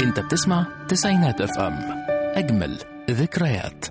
انت بتسمع تسعينات اف ام اجمل ذكريات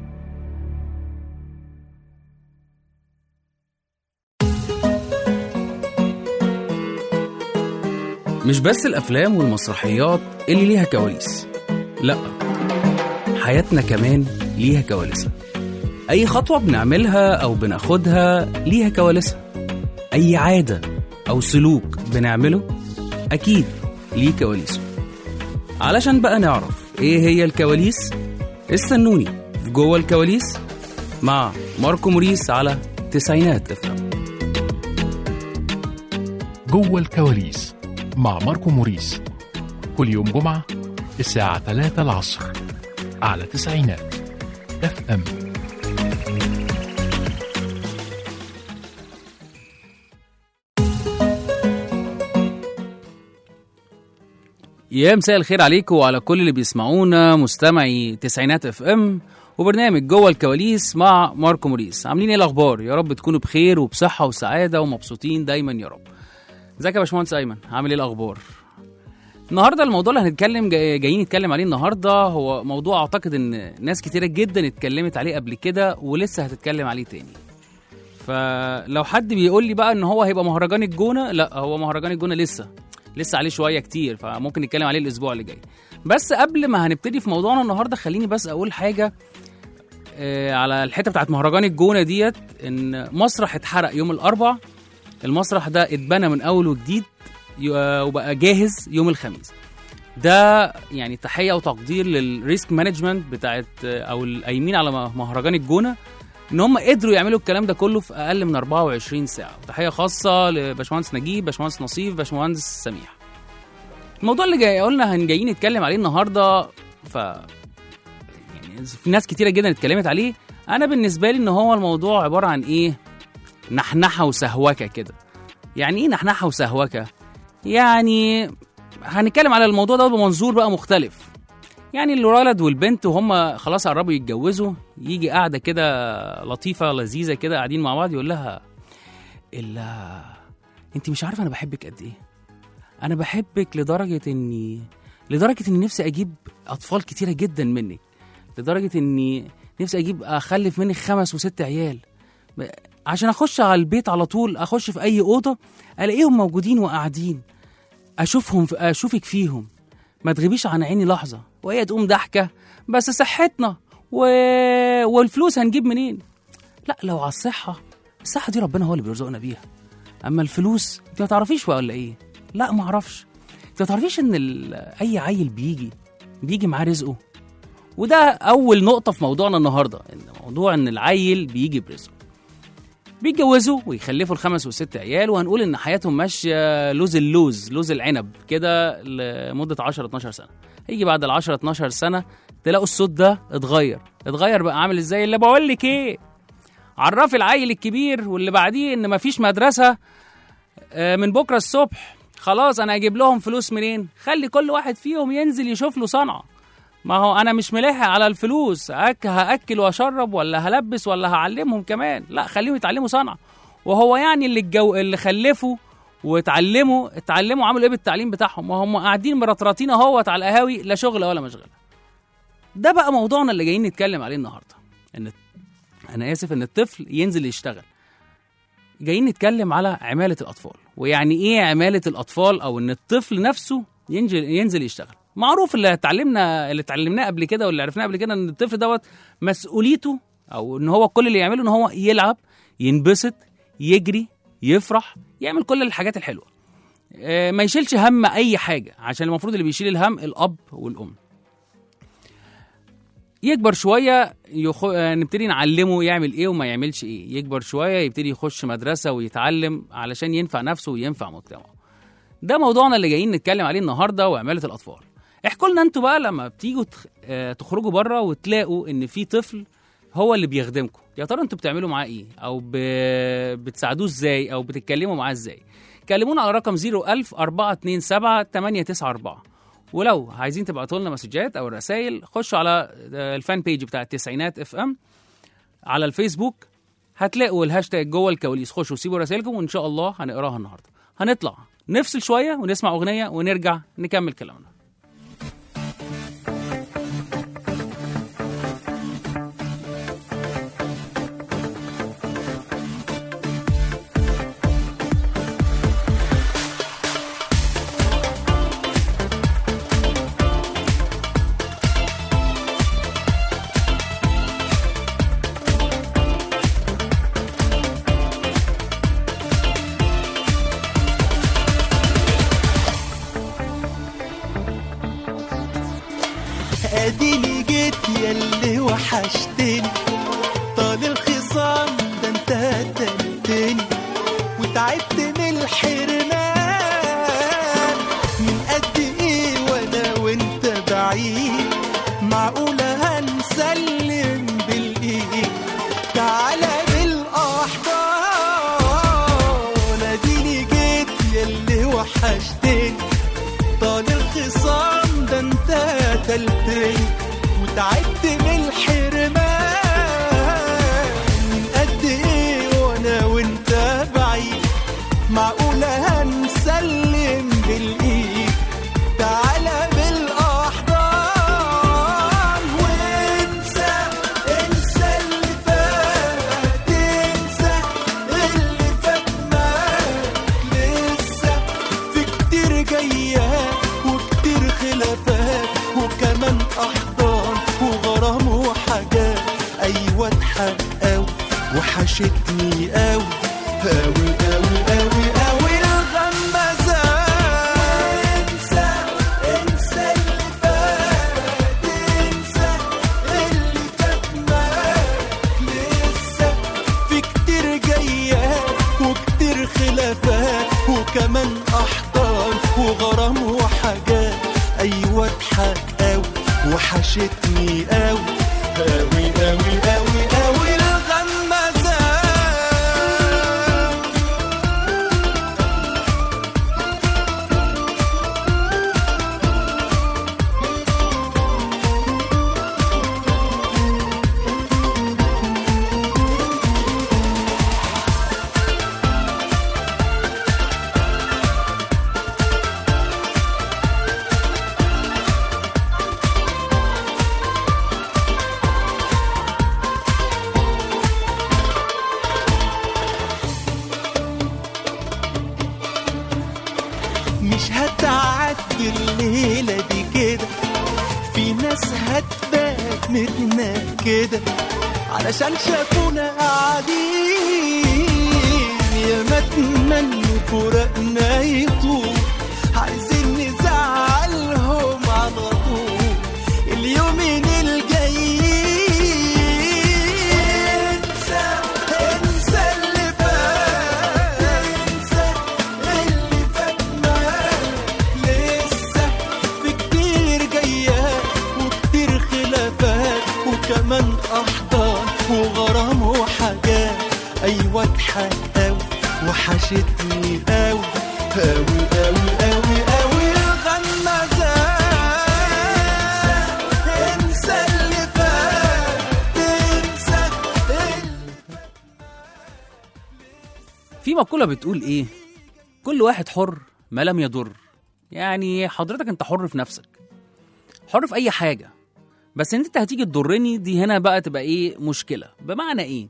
مش بس الأفلام والمسرحيات اللي ليها كواليس لأ حياتنا كمان ليها كواليسها أي خطوة بنعملها أو بناخدها ليها كواليسها أي عادة أو سلوك بنعمله أكيد ليه كواليسه علشان بقى نعرف إيه هي الكواليس استنوني في جوه الكواليس مع ماركو موريس على تسعينات افهم جوه الكواليس مع ماركو موريس كل يوم جمعة الساعة 3 العصر على تسعينات اف ام يا مساء الخير عليكم وعلى كل اللي بيسمعونا مستمعي تسعينات اف ام وبرنامج جوه الكواليس مع ماركو موريس عاملين ايه الاخبار يا رب تكونوا بخير وبصحه وسعاده ومبسوطين دايما يا رب ازيك يا باشمهندس ايمن عامل ايه الاخبار النهارده الموضوع اللي هنتكلم جاي- جايين نتكلم عليه النهارده هو موضوع اعتقد ان ناس كتيره جدا اتكلمت عليه قبل كده ولسه هتتكلم عليه تاني فلو حد بيقول لي بقى ان هو هيبقى مهرجان الجونه لا هو مهرجان الجونه لسه لسه عليه شويه كتير فممكن نتكلم عليه الاسبوع اللي جاي بس قبل ما هنبتدي في موضوعنا النهارده خليني بس اقول حاجه آه، على الحته بتاعت مهرجان الجونه ديت ان مسرح اتحرق يوم الاربع المسرح ده اتبنى من اول وجديد ي- آه، وبقى جاهز يوم الخميس ده يعني تحيه وتقدير للريسك مانجمنت بتاعت آه، او القايمين على م- مهرجان الجونه ان هم قدروا يعملوا الكلام ده كله في اقل من 24 ساعه وتحيه خاصه لباشمهندس نجيب باشمهندس نصيف باشمهندس سميح الموضوع اللي جاي قلنا هن جايين نتكلم عليه النهارده ف يعني في ناس كتيره جدا اتكلمت عليه انا بالنسبه لي ان هو الموضوع عباره عن ايه نحنحه وسهوكه كده يعني ايه نحنحه وسهوكه يعني هنتكلم على الموضوع ده بمنظور بقى مختلف يعني الولد والبنت وهم خلاص قربوا يتجوزوا يجي قاعده كده لطيفه لذيذه كده قاعدين مع بعض يقول لها الا انت مش عارفه انا بحبك قد ايه انا بحبك لدرجه اني لدرجه اني نفسي اجيب اطفال كتيره جدا منك لدرجه اني نفسي اجيب اخلف منك خمس وست عيال ب- عشان اخش على البيت على طول اخش في اي اوضه الاقيهم موجودين وقاعدين اشوفهم في اشوفك فيهم ما تغيبيش عن عيني لحظه وهي تقوم ضحكه بس صحتنا و... والفلوس هنجيب منين لا لو على الصحه الصحه دي ربنا هو اللي بيرزقنا بيها اما الفلوس انت ما تعرفيش ولا ايه لا ما اعرفش انت ما تعرفيش ان ال... اي عيل بيجي بيجي معاه رزقه وده اول نقطه في موضوعنا النهارده ان موضوع ان العيل بيجي برزقه بيتجوزوا ويخلفوا الخمس والست عيال وهنقول ان حياتهم ماشيه لوز اللوز لوز العنب كده لمده 10 12 سنه هيجي بعد ال 10 12 سنه تلاقوا الصوت ده اتغير اتغير بقى عامل ازاي اللي بقول لك ايه عرفي العيل الكبير واللي بعديه ان مفيش مدرسه آه، من بكره الصبح خلاص انا هجيب لهم فلوس منين خلي كل واحد فيهم ينزل يشوف له صنعه ما هو انا مش ملاحق على الفلوس أك هاكل واشرب ولا هلبس ولا هعلمهم كمان لا خليهم يتعلموا صنعه وهو يعني اللي الجو اللي خلفوا واتعلموا اتعلموا عملوا ايه بالتعليم بتاعهم وهم قاعدين مرطرطين اهوت على القهاوي لا شغل ولا مشغله ده بقى موضوعنا اللي جايين نتكلم عليه النهارده ان انا اسف ان الطفل ينزل يشتغل جايين نتكلم على عماله الاطفال ويعني ايه عماله الاطفال او ان الطفل نفسه ينزل ينزل يشتغل معروف اللي اتعلمنا اللي اتعلمناه قبل كده واللي عرفناه قبل كده ان الطفل دوت مسؤوليته او ان هو كل اللي يعمله ان هو يلعب ينبسط يجري يفرح يعمل كل الحاجات الحلوه آه، ما يشيلش هم اي حاجه عشان المفروض اللي بيشيل الهم الاب والام يكبر شويه يخ... آه، نبتدي نعلمه يعمل ايه وما يعملش ايه يكبر شويه يبتدي يخش مدرسه ويتعلم علشان ينفع نفسه وينفع مجتمعه ده موضوعنا اللي جايين نتكلم عليه النهارده وعماله الاطفال احكوا لنا انتوا بقى لما بتيجوا تخ... آه، تخرجوا بره وتلاقوا ان في طفل هو اللي بيخدمكم يا ترى انتوا بتعملوا معاه ايه او ب... بتساعدوه ازاي او بتتكلموا معاه ازاي كلمونا على رقم 01000 427 894 ولو عايزين تبعتوا لنا مسجات او رسائل خشوا على آه، الفان بيج بتاع التسعينات اف ام على الفيسبوك هتلاقوا الهاشتاج جوه الكواليس خشوا سيبوا رسائلكم وان شاء الله هنقراها النهارده هنطلع نفصل شويه ونسمع اغنيه ونرجع نكمل كلامنا وحشتني طال الخصام ده انت قتلتني وتعبت من الحرمان من قد ايه وانا وانت بعيد معقولة هنسلم بالايد تعالى بالاحضان اديني جيت ياللي وحشتني طال الخصام ده انت قتلتني وتعبت من الحرمان من قد ايه وانا وانت بعيد معقولة هنسلم بالايد تعالى بالاحضان وانسى انسى اللي فات انسى اللي فات معاك لسه في كتير جاية وكتير خلافات وكمان أحضان وغرام وحاجات أيوة اتحقق وحشتني أوي أوي أوي أوي أوي الغمازات انسى انسى اللي فات انسى اللي فات معاك لسه في كتير جايات وكتير خلافات وكمان احضان وغرام وحاجات ايوه اضحك اوي وحشتني اوي اوي اوي اوي اوي الغمازات مش هتعدي الليلة دي كده في ناس هتبات متنا كده علشان شافونا قاعدين يا ما اتمنوا فراقنا يطول عايزين نزعلهم على طول اليومين الجايين انسى انسى اللي فات انسى اللي فات معاك لسه في كتير جايات وكتير خلافات وكمان احضان وغرام وحاجات ايوه اضحك اوي وحشتني اوي اوي اوي اوي اوي الغمازات انسى اللي فات انسى اللي في مقولة بتقول إيه؟ كل واحد حر ما لم يضر. يعني حضرتك أنت حر في نفسك. حر في أي حاجة. بس إن أنت هتيجي تضرني دي هنا بقى تبقى إيه؟ مشكلة. بمعنى إيه؟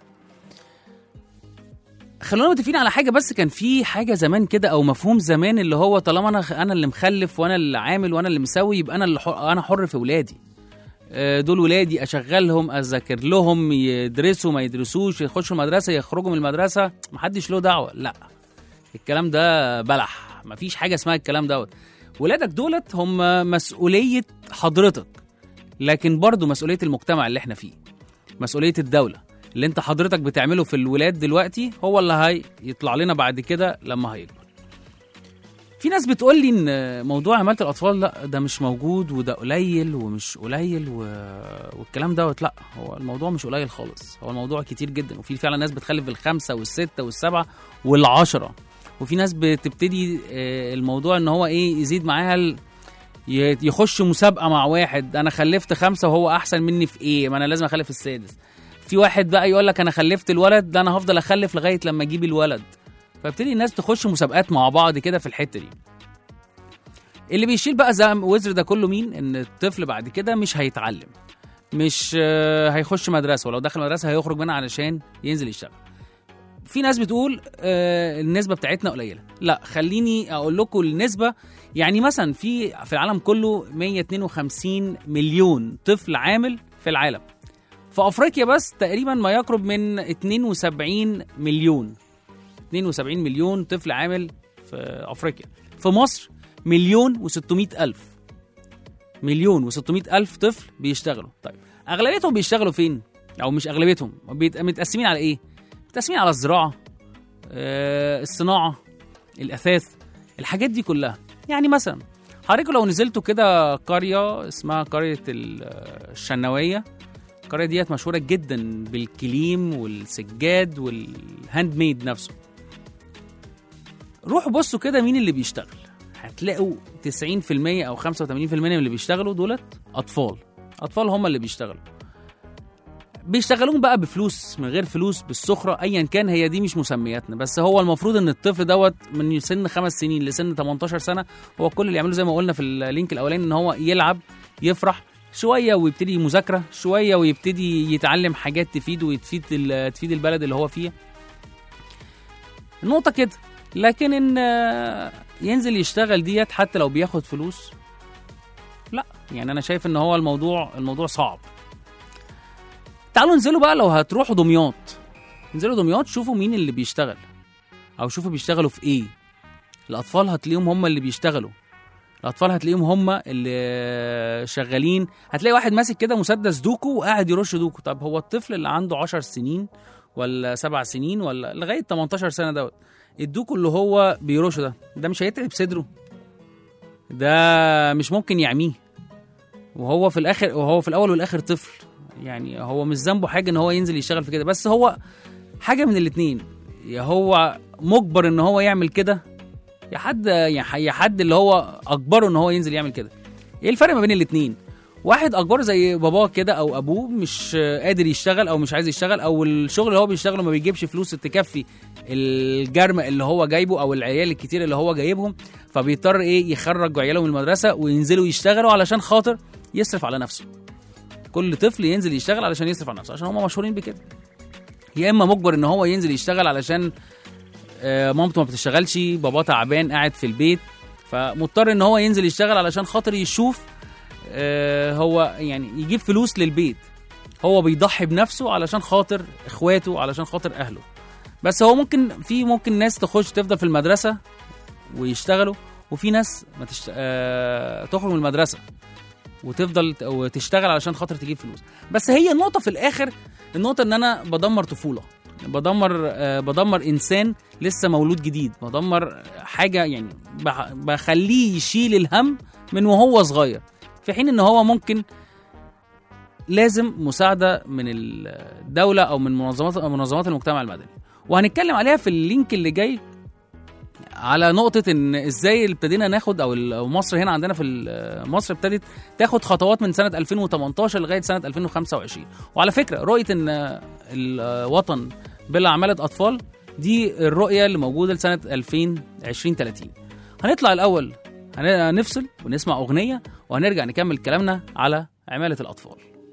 خلونا متفقين على حاجة بس كان في حاجة زمان كده أو مفهوم زمان اللي هو طالما أنا أنا اللي مخلف وأنا اللي عامل وأنا اللي مسوي يبقى أنا اللي حر أنا حر في ولادي. آه، دول ولادي اشغلهم اذاكر لهم يدرسوا ما يدرسوش يخشوا المدرسه يخرجوا من المدرسه محدش له دعوه لا الكلام ده بلح مفيش حاجه اسمها الكلام دوت ولادك دولت هم مسؤوليه حضرتك لكن برضو مسؤوليه المجتمع اللي احنا فيه مسؤوليه الدوله اللي انت حضرتك بتعمله في الولاد دلوقتي هو اللي هيطلع لنا بعد كده لما هيكبر في ناس بتقول لي ان موضوع عماله الاطفال لا ده مش موجود وده قليل ومش قليل و... والكلام دوت لا هو الموضوع مش قليل خالص هو الموضوع كتير جدا وفي فعلا ناس بتخلف بالخمسه والسته والسبعه والعشره وفي ناس بتبتدي آه، الموضوع ان هو ايه يزيد معاها ال... ي- يخش مسابقه مع واحد انا خلفت خمسه وهو احسن مني في ايه ما انا لازم اخلف السادس في واحد بقى يقول لك انا خلفت الولد ده انا هفضل اخلف لغايه لما اجيب الولد فابتدي الناس تخش مسابقات مع بعض كده في الحته دي اللي بيشيل بقى زي وزر ده كله مين ان الطفل بعد كده مش هيتعلم مش آه، هيخش مدرسه ولو دخل مدرسه هيخرج منها علشان ينزل يشتغل في ناس بتقول آه، النسبه بتاعتنا قليله لا خليني اقول لكم النسبه يعني مثلا في في العالم كله 152 مليون طفل عامل في العالم في افريقيا بس تقريبا ما يقرب من 72 مليون 72 مليون طفل عامل في افريقيا في مصر مليون و600 الف مليون و600 الف طفل بيشتغلوا طيب اغلبيتهم بيشتغلوا فين او مش اغلبيتهم بيت- متقسمين على ايه متقسمين على الزراعه آه، الصناعه الاثاث الحاجات دي كلها يعني مثلا حضرتك لو نزلتوا كده قريه اسمها قريه ال- الشناويه القريه ديت مشهوره جدا بالكليم والسجاد والهاند ميد نفسه روحوا بصوا كده مين اللي بيشتغل هتلاقوا 90% او 85% من اللي بيشتغلوا دولت اطفال اطفال هم اللي بيشتغلوا بيشتغلون بقى بفلوس من غير فلوس بالسخره ايا كان هي دي مش مسمياتنا بس هو المفروض ان الطفل دوت من سن خمس سنين لسن 18 سنه هو كل اللي يعمله زي ما قلنا في اللينك الاولاني ان هو يلعب يفرح شويه ويبتدي مذاكره شويه ويبتدي يتعلم حاجات تفيده وتفيد ال- تفيد البلد اللي هو فيها النقطه كده لكن ان آه، ينزل يشتغل ديت حتى لو بياخد فلوس لا يعني انا شايف ان هو الموضوع الموضوع صعب تعالوا انزلوا بقى لو هتروحوا دمياط انزلوا دمياط شوفوا مين اللي بيشتغل او شوفوا بيشتغلوا في ايه الاطفال هتلاقيهم هم اللي بيشتغلوا الاطفال هتلاقيهم هم اللي شغالين هتلاقي واحد ماسك كده مسدس دوكو وقاعد يرش دوكو طب هو الطفل اللي عنده 10 سنين ولا سبع سنين ولا لغايه 18 سنه دوت الدوكو اللي هو بيرشه ده ده مش هيتعب صدره ده مش ممكن يعميه وهو في الاخر وهو في الاول والاخر طفل يعني هو مش ذنبه حاجه ان هو ينزل يشتغل في كده بس هو حاجه من الاتنين يا هو مجبر ان هو يعمل كده يا حد يا حد اللي هو اجبره ان هو ينزل يعمل كده ايه الفرق ما بين الاتنين واحد اجبره زي باباه كده او ابوه مش قادر يشتغل او مش عايز يشتغل او الشغل اللي هو بيشتغله ما بيجيبش فلوس تكفي الجرم اللي هو جايبه او العيال الكتير اللي هو جايبهم فبيضطر ايه يخرج عياله من المدرسه وينزلوا يشتغلوا علشان خاطر يصرف على نفسه كل طفل ينزل يشتغل علشان يصرف على نفسه عشان هم مشهورين بكده يا اما مجبر ان هو ينزل يشتغل علشان آه، مامته ما بتشتغلش باباه تعبان قاعد في البيت فمضطر ان هو ينزل يشتغل علشان خاطر يشوف آه، هو يعني يجيب فلوس للبيت هو بيضحي بنفسه علشان خاطر اخواته علشان خاطر اهله بس هو ممكن في ممكن ناس تخش تفضل في المدرسه ويشتغلوا وفي ناس ما تشت... آه... تخرج من المدرسه وتفضل ت- وتشتغل علشان خاطر تجيب فلوس بس هي النقطه في الاخر النقطه ان انا بدمر طفوله بدمر آه بدمر انسان لسه مولود جديد بدمر حاجه يعني بح- بخليه يشيل الهم من وهو صغير في حين ان هو ممكن لازم مساعده من الدوله او من منظمات منظمات المجتمع المدني وهنتكلم عليها في اللينك اللي جاي على نقطة إن إزاي ابتدينا ناخد أو ال- أو مصر هنا عندنا في ال- مصر ابتدت تاخد خطوات من سنة 2018 لغاية سنة 2025 وعلى فكرة رؤية إن الوطن بلا عمالة أطفال دي الرؤية اللي موجودة لسنة 2020 30 هنطلع الأول هنفصل ونسمع أغنية وهنرجع نكمل كلامنا على عمالة الأطفال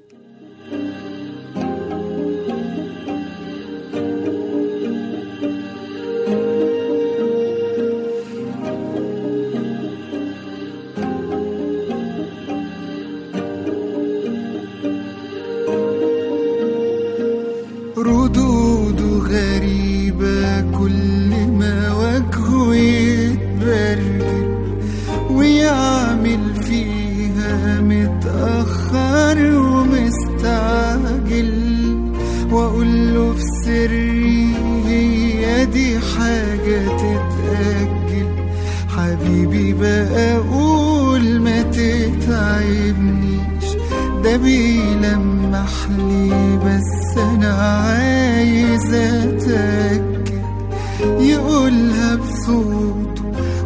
ردوده غريبة كل ما وجهه يتبرجل ويعمل فيها متأخر ومستعجل وأقول له في سري هي دي حاجة تتأجل حبيبي بقى أقول ما تتعبنيش ده بيلمح لي بس أنا عايز أتأكد يقولها بصوته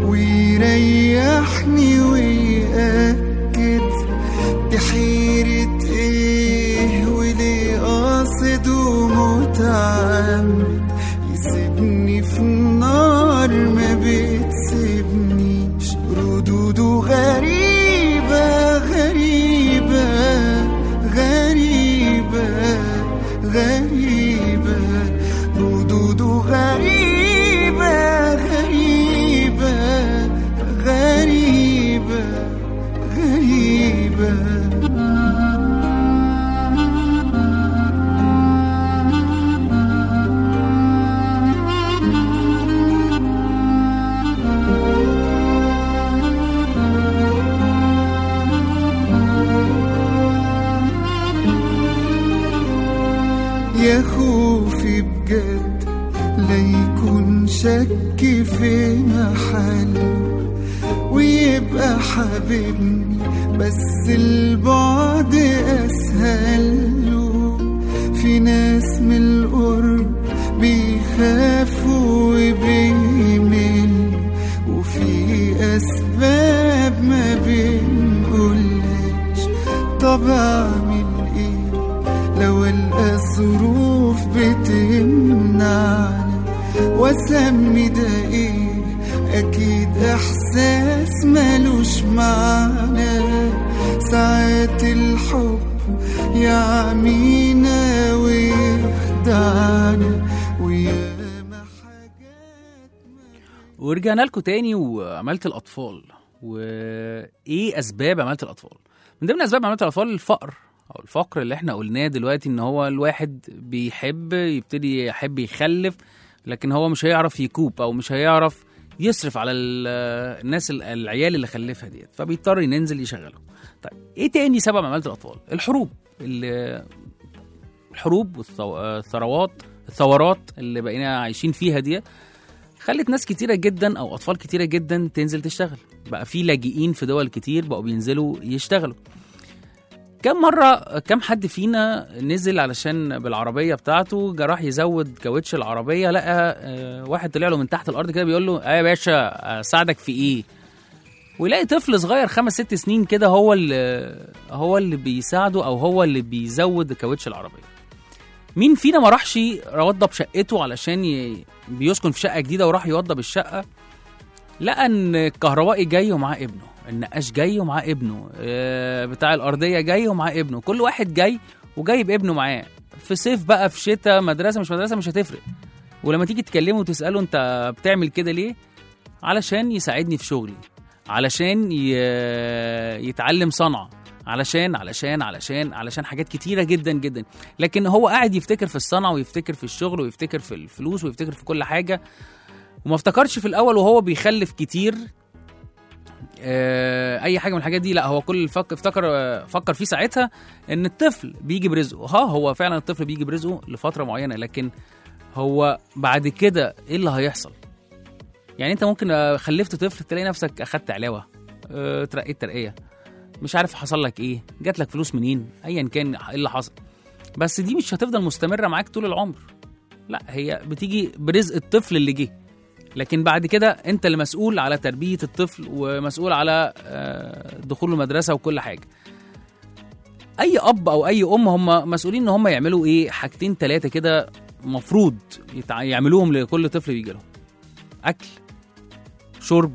ويريحني ويأكد دي حيرة ايه وليه قاصد ومتعمد يسيبني في النار ما بتسيبنيش ردوده غريبة غريبة غريبة غريبة ردوده غريبة غريبة غريبة يبكي في محله ويبقى حبيبني بس البعد أسهل له في ناس من القرب بيخافوا وبيملوا وفي أسباب ما بنقولهاش طب أعمل إيه لو ألقى الظروف بتمنعنا وأسمي ده إيه أكيد إحساس ملوش معنى ساعات الحب يعمينا ويخدعنا وياما حاجات ورجعنا لكم تاني وعملت الاطفال وايه اسباب عماله الاطفال من ضمن اسباب عماله الاطفال الفقر او الفقر اللي احنا قلناه دلوقتي ان هو الواحد بيحب يبتدي يحب يخلف لكن هو مش هيعرف يكوب او مش هيعرف يصرف على ال- الناس ال- العيال اللي خلفها ديت فبيضطر ينزل يشغلهم طيب ايه تاني سبب عماله الاطفال الحروب اللي الحروب والثروات الثورات اللي بقينا عايشين فيها دي خلت ناس كتيرة جدا أو أطفال كتيرة جدا تنزل تشتغل بقى في لاجئين في دول كتير بقوا بينزلوا يشتغلوا كم مرة كم حد فينا نزل علشان بالعربية بتاعته جا راح يزود كاوتش العربية لقى آه، واحد طلع له من تحت الأرض كده بيقول له آه يا باشا أساعدك في إيه ويلاقي طفل صغير خمس ست سنين كده هو اللي هو اللي بيساعده أو هو اللي بيزود كاوتش العربية مين فينا ما راحش يوضب شقته علشان ي... بيسكن في شقه جديده وراح يوضب الشقه لقى ان الكهربائي جاي ومعاه ابنه النقاش جاي ومعاه ابنه آه، بتاع الارضيه جاي ومعاه ابنه كل واحد جاي وجايب ابنه معاه في صيف بقى في شتاء مدرسه مش مدرسه مش هتفرق ولما تيجي تكلمه وتساله انت بتعمل كده ليه علشان يساعدني في شغلي علشان ي... يتعلم صنعه علشان علشان علشان علشان حاجات كتيره جدا جدا لكن هو قاعد يفتكر في الصنعه ويفتكر في الشغل ويفتكر في الفلوس ويفتكر في كل حاجه وما افتكرش في الاول وهو بيخلف كتير آه، اي حاجه من الحاجات دي لا هو كل فك افتكر آه، فكر فيه ساعتها ان الطفل بيجي برزقه ها هو فعلا الطفل بيجي برزقه لفتره معينه لكن هو بعد كده ايه اللي هيحصل يعني انت ممكن آه، خلفت طفل تلاقي نفسك اخدت علاوه آه، اترقيت ترقيه مش عارف حصل لك ايه جات لك فلوس منين ايا كان ايه اللي حصل بس دي مش هتفضل مستمره معاك طول العمر لا هي بتيجي برزق الطفل اللي جه لكن بعد كده انت اللي مسؤول على تربيه الطفل ومسؤول على آه، دخوله المدرسه وكل حاجه اي اب او اي ام هم مسؤولين ان هم يعملوا ايه حاجتين ثلاثه كده مفروض يتع- يعملوهم لكل طفل بيجي لهم اكل شرب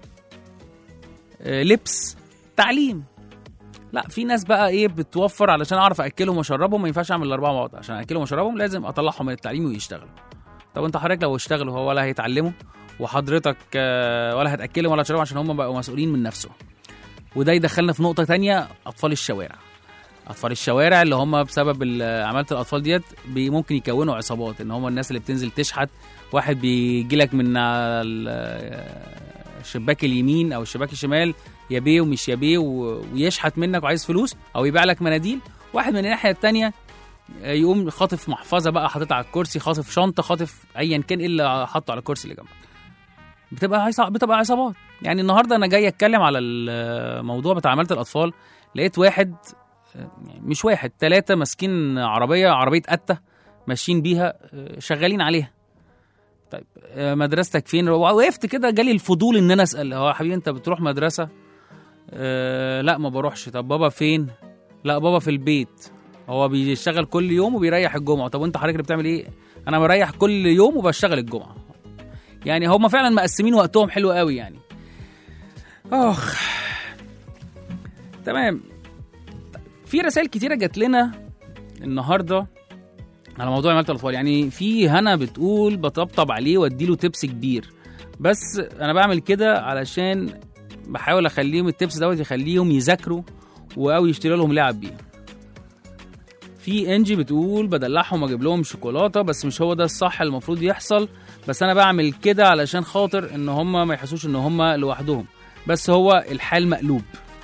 آه، لبس تعليم لا في ناس بقى ايه بتوفر علشان اعرف اكلهم واشربهم ما ينفعش اعمل الاربعه مع بعض عشان اكلهم واشربهم لازم اطلعهم من التعليم ويشتغلوا طب انت حضرتك لو اشتغلوا هو ولا هيتعلموا وحضرتك آه، ولا هتاكلهم ولا هتشربهم عشان هم بقوا مسؤولين من نفسهم وده يدخلنا في نقطه تانية اطفال الشوارع اطفال الشوارع اللي هم بسبب ال- عماله الاطفال ديت بي- ممكن يكونوا عصابات ان هم الناس اللي بتنزل تشحت واحد بيجي لك من على ال- الشباك اليمين او الشباك الشمال يا بيه ومش يا بيه و- ويشحت منك وعايز فلوس او يبيع لك مناديل واحد من الناحيه التانية يقوم خاطف محفظه بقى حاططها على الكرسي خاطف شنطه خاطف ايا كان ايه اللي حاطه على الكرسي اللي جنبك بتبقى عصا- بتبقى عصابات يعني النهارده انا جاي اتكلم على الموضوع بتاع عماله الاطفال لقيت واحد يعني مش واحد ثلاثه ماسكين عربيه عربيه قته ماشيين بيها آه، شغالين عليها طيب آه، مدرستك فين وقفت كده جالي الفضول ان انا اسال هو يا حبيبي انت بتروح مدرسه أه لا ما بروحش طب بابا فين لا بابا في البيت هو بيشتغل كل يوم وبيريح الجمعه طب وانت حضرتك اللي بتعمل ايه انا بريح كل يوم وبشتغل الجمعه يعني هم فعلا مقسمين وقتهم حلو قوي يعني اخ تمام في رسائل كتيره جات لنا النهارده على موضوع عماله الاطفال يعني في هنا بتقول بطبطب عليه واديله تبس كبير بس انا بعمل كده علشان بحاول اخليهم التبس دوت يخليهم يذاكروا او يشتري لهم لعب بيه في انجي بتقول بدلعهم واجيب لهم شوكولاته بس مش هو ده الصح المفروض يحصل بس انا بعمل كده علشان خاطر ان هم ما يحسوش ان هم لوحدهم بس هو الحال مقلوب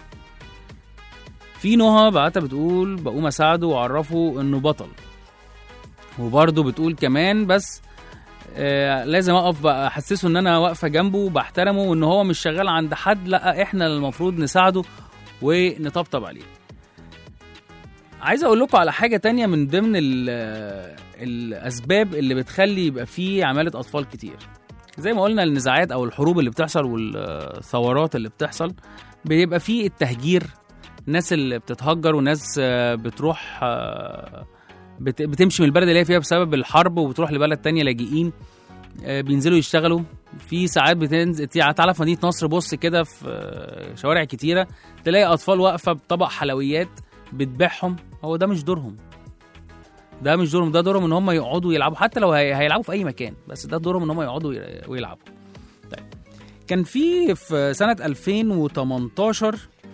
في نهى بعتها بتقول بقوم اساعده واعرفه انه بطل وبرضه بتقول كمان بس آه لازم اقف بقى احسسه ان انا واقفه جنبه بحترمه وان هو مش شغال عند حد لا احنا اللي المفروض نساعده ونطبطب عليه عايز اقول لكم على حاجه تانية من ضمن ال- الاسباب اللي بتخلي يبقى فيه عماله اطفال كتير زي ما قلنا النزاعات او الحروب اللي بتحصل والثورات اللي بتحصل بيبقى فيه التهجير الناس اللي بتتهجر وناس آه، بتروح آه، بت- بتمشي من البلد اللي هي فيها بسبب الحرب وبتروح لبلد تانية لاجئين آه، بينزلوا يشتغلوا في ساعات بتنزل تعالى في مدينه نصر بص كده في آه، شوارع كتيره تلاقي اطفال واقفه بطبق حلويات بتبيعهم هو ده مش دورهم ده مش دورهم ده دورهم ان هم يقعدوا يلعبوا حتى لو هي- هيلعبوا في اي مكان بس ده دورهم ان هم يقعدوا وي- ويلعبوا طيب كان في في سنه 2018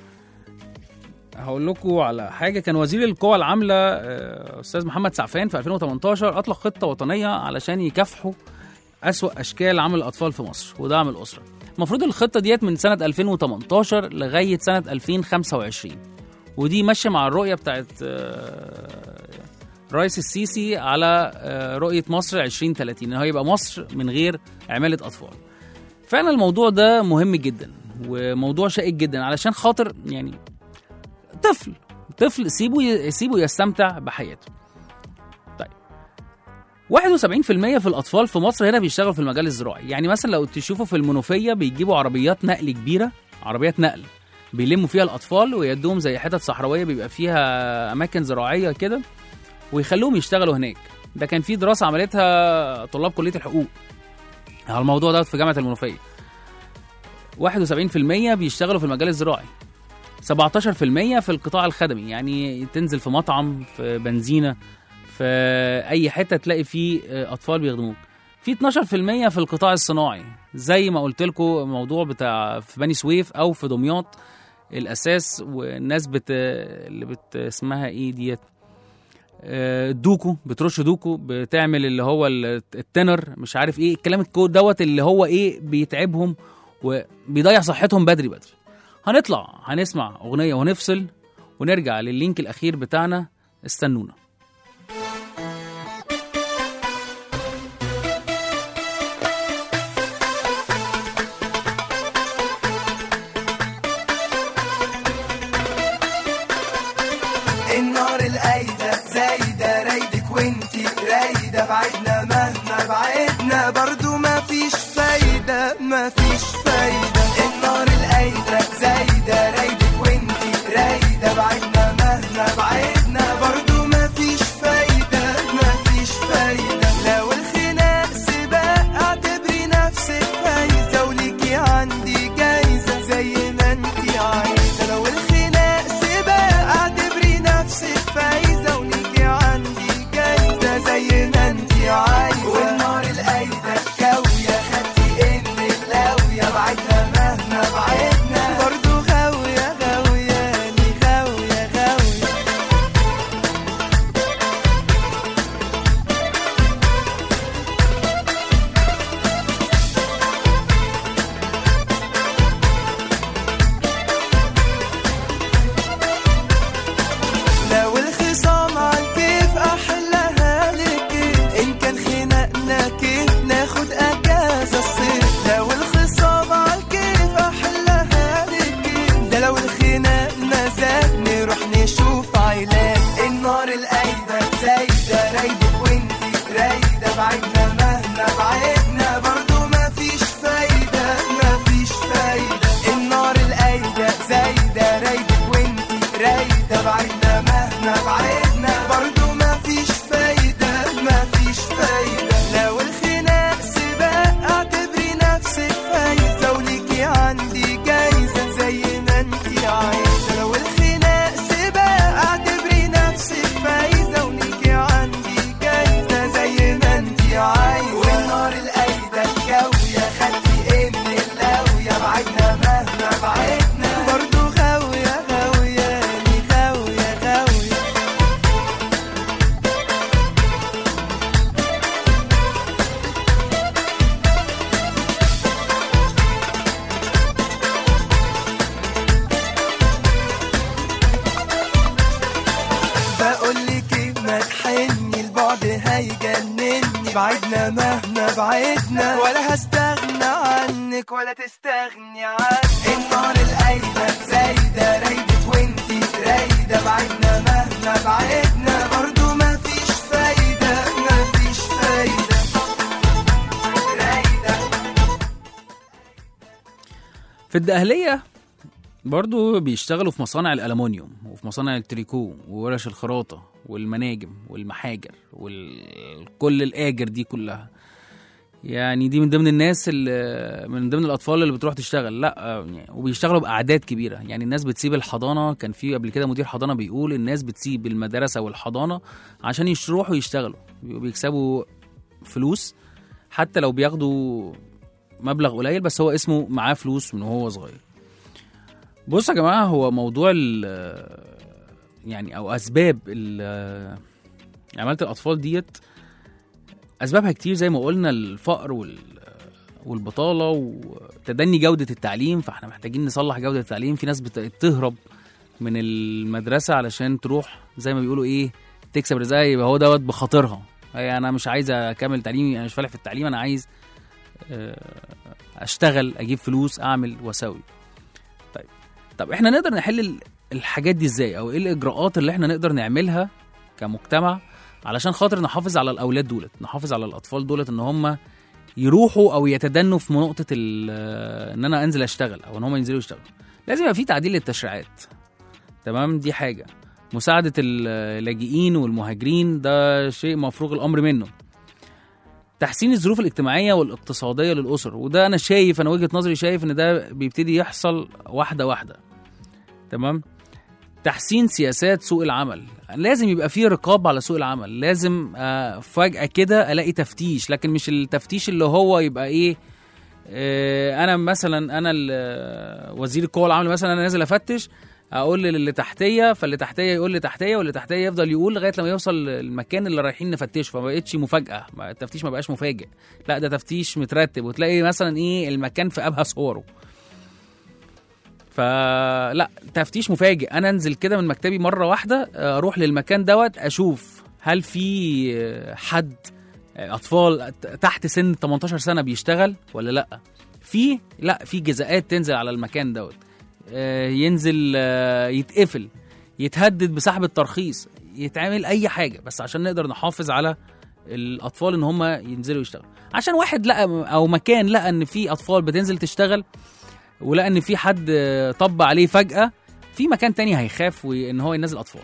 هقول لكم على حاجه كان وزير القوى العامله آه، استاذ محمد سعفان في 2018 اطلق خطه وطنيه علشان يكافحوا أسوأ أشكال عمل الأطفال في مصر ودعم الأسرة المفروض الخطة ديت من سنة 2018 لغاية سنة 2025 ودي ماشية مع الرؤية بتاعت آه، رئيس السيسي على آه، رؤية مصر 2030 إن هو يبقى مصر من غير عمالة أطفال فعلا الموضوع ده مهم جدا وموضوع شائك جدا علشان خاطر يعني طفل طفل سيبه سيبه يستمتع بحياته 71% في الاطفال في مصر هنا بيشتغلوا في المجال الزراعي يعني مثلا لو تشوفوا في المنوفيه بيجيبوا عربيات نقل كبيره عربيات نقل بيلموا فيها الاطفال ويدوهم زي حتت صحراويه بيبقى فيها اماكن زراعيه كده ويخلوهم يشتغلوا هناك ده كان في دراسه عملتها طلاب كليه الحقوق على الموضوع ده في جامعه المنوفيه 71% بيشتغلوا في المجال الزراعي 17% في القطاع الخدمي يعني تنزل في مطعم في بنزينه في اي حته تلاقي فيه اطفال بيخدموك في 12% في القطاع الصناعي زي ما قلت لكم الموضوع بتاع في بني سويف او في دمياط الاساس والناس بت اللي بت اسمها ايه ديت آه، دوكو بترش دوكو بتعمل اللي هو ال- التنر مش عارف ايه الكلام الكود دوت اللي هو ايه بيتعبهم وبيضيع صحتهم بدري بدري هنطلع هنسمع اغنيه ونفصل ونرجع لللينك الاخير بتاعنا استنونا النار القايدة زايدة رايدك وانتي رايدة بعدنا مهما بعدنا برضو ما فيش فايدة ما فيش فايدة النار القايدة زايدة رايدك وانتي رايدة بعدنا مهما بعدنا برضو ما فيش فايدة ما فيش فايدة لو الخناق سباق اعتبري نفسك فايزة وليكي عندي جايزة زي ما انتي عايزة لو الخناق سباق اعتبري نفسك فايزة وليكي عندي جايزة زي ما انتي عايزة والنار القايدة كاوية خدتي ان اللاوية بعدنا مهما بعدنا برضو غاوية غاوياني غاوية غاوية لو الخصام عالكيف احلها لك ان كان خناقنا كيف ناخد اجازه الصيف لو الخصام عالكيف احلها لك ده لو الخناقنا زاد نروح نشوف عيلات النار القايده زايده رايدك وانتي رايده بعدنا مهما بعدنا برضو ما فيش فايده ما فيش فايده النار القايده زايده رايدك وانتي رايده بعدنا مهما بعدنا برضو ما فيش فايده ما فيش فايده لو الخناق سباق اعتبري نفسك فايزه وليكي عندي جايزه زي ما انتي عايزه لو الخناق سباق اعتبري نفسك فايزه وليكي عندي جايزه زي ما انتي عايزه والنار القايده الجويه خدتي ان اللاويه بعدنا مهما بعدنا برضو غاويه غاوياني غاويه غاويه بقول لك ما تحني البعد هيجنني بعدنا مهما بعدنا ولا هستغنى عنك ولا تستغني عني النار القايدة زايدة رايدة وانتي رايدة بعدنا مهما بعدنا برضو مفيش فايدة مفيش فايدة رايدة في الدقهلية برضو بيشتغلوا في مصانع الألمونيوم وفي مصانع التريكو وورش الخراطة والمناجم والمحاجر وكل الآجر دي كلها يعني دي من ضمن الناس اللي من ضمن الأطفال اللي بتروح تشتغل لا يعني وبيشتغلوا بأعداد كبيرة يعني الناس بتسيب الحضانة كان في قبل كده مدير حضانة بيقول الناس بتسيب المدرسة والحضانة عشان يروحوا يشتغلوا بيكسبوا فلوس حتى لو بياخدوا مبلغ قليل بس هو اسمه معاه فلوس من وهو صغير بص يا جماعه هو موضوع ال يعني او اسباب ال- عماله الاطفال ديت اسبابها كتير زي ما قلنا الفقر وال والبطاله وتدني جوده التعليم فاحنا محتاجين نصلح جوده التعليم في ناس بتهرب من المدرسه علشان تروح زي ما بيقولوا ايه تكسب رزقها يبقى هو دوت بخاطرها هي انا مش عايز اكمل تعليمي انا مش فالح في التعليم انا عايز آه، اشتغل اجيب فلوس اعمل واسوي طيب طب احنا نقدر نحل ال- الحاجات دي ازاي او ايه الاجراءات اللي احنا نقدر نعملها كمجتمع علشان خاطر نحافظ على الاولاد دولت نحافظ على الاطفال دولت ان هم يروحوا او يتدنوا في نقطه ال- ان انا انزل اشتغل او ان هم ينزلوا يشتغلوا لازم يبقى في تعديل للتشريعات تمام دي حاجه مساعده اللاجئين والمهاجرين ده شيء مفروغ الامر منه تحسين الظروف الاجتماعيه والاقتصاديه للاسر وده انا شايف انا وجهه نظري شايف ان ده بيبتدي يحصل واحده واحده تمام تحسين سياسات سوق العمل لازم يبقى فيه رقابه على سوق العمل لازم آه، فجاه كده الاقي تفتيش لكن مش التفتيش اللي هو يبقى ايه آه، انا مثلا انا ال- وزير القوى العامله مثلا انا نازل افتش اقول للي تحتيه فاللي تحتيه يقول لي تحتيه واللي تحتيه يفضل يقول لغايه لما يوصل المكان اللي رايحين نفتشه فما بقتش مفاجاه ما- التفتيش ما بقاش مفاجئ لا ده تفتيش مترتب وتلاقي مثلا ايه المكان في ابهى صوره فلا تفتيش مفاجئ انا انزل كده من مكتبي مره واحده اروح للمكان دوت اشوف هل في حد اطفال تحت سن 18 سنه بيشتغل ولا لا في لا في جزاءات تنزل على المكان دوت آه، ينزل آه، يتقفل يتهدد بسحب الترخيص يتعمل اي حاجه بس عشان نقدر نحافظ على الاطفال ان هم ينزلوا يشتغلوا عشان واحد لقى او مكان لقى ان في اطفال بتنزل تشتغل ولقى ان في حد آه، طب عليه فجاه في مكان تاني هيخاف ان هو ينزل اطفال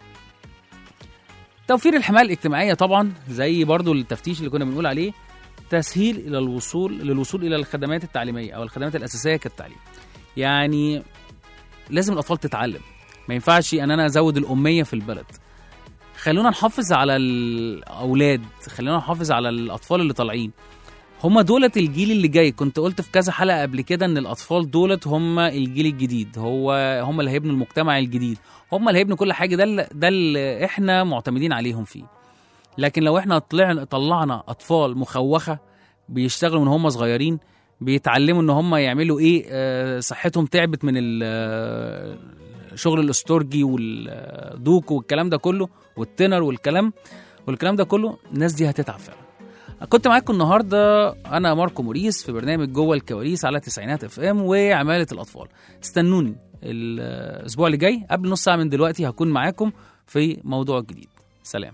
توفير الحمايه الاجتماعيه طبعا زي برضو التفتيش اللي كنا بنقول عليه تسهيل الى الوصول للوصول الى الخدمات التعليميه او الخدمات الاساسيه كالتعليم يعني لازم الاطفال تتعلم ما ينفعش ان انا ازود الاميه في البلد خلونا نحافظ على الاولاد خلونا نحافظ على الاطفال اللي طالعين هما دولت الجيل اللي جاي كنت قلت في كذا حلقه قبل كده ان الاطفال دولت هما الجيل الجديد هو هما اللي هيبنوا المجتمع الجديد هما اللي هيبنوا كل حاجه ده اللي ده اللي احنا معتمدين عليهم فيه لكن لو احنا طلعنا طلعنا اطفال مخوخه بيشتغلوا من هم صغيرين بيتعلموا ان هم يعملوا ايه آه، صحتهم تعبت من ال- آه، شغل الاستورجي والدوك والكلام ده كله والتنر والكلام والكلام ده كله الناس دي هتتعب فعلا كنت معاكم النهارده انا ماركو موريس في برنامج جوه الكواليس على تسعينات اف ام وعماله الاطفال استنوني الاسبوع اللي جاي قبل نص ساعه من دلوقتي هكون معاكم في موضوع جديد سلام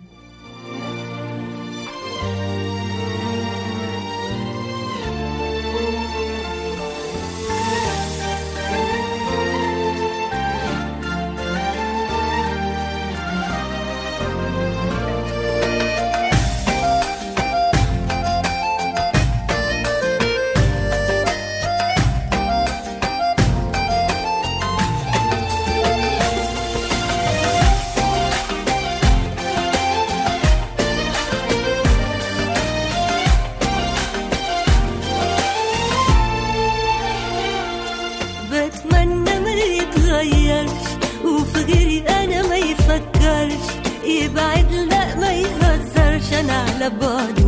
بتمنى ما يتغيرش وفي غيري انا ما يفكرش يبعد لا ما يهزرش انا على بعد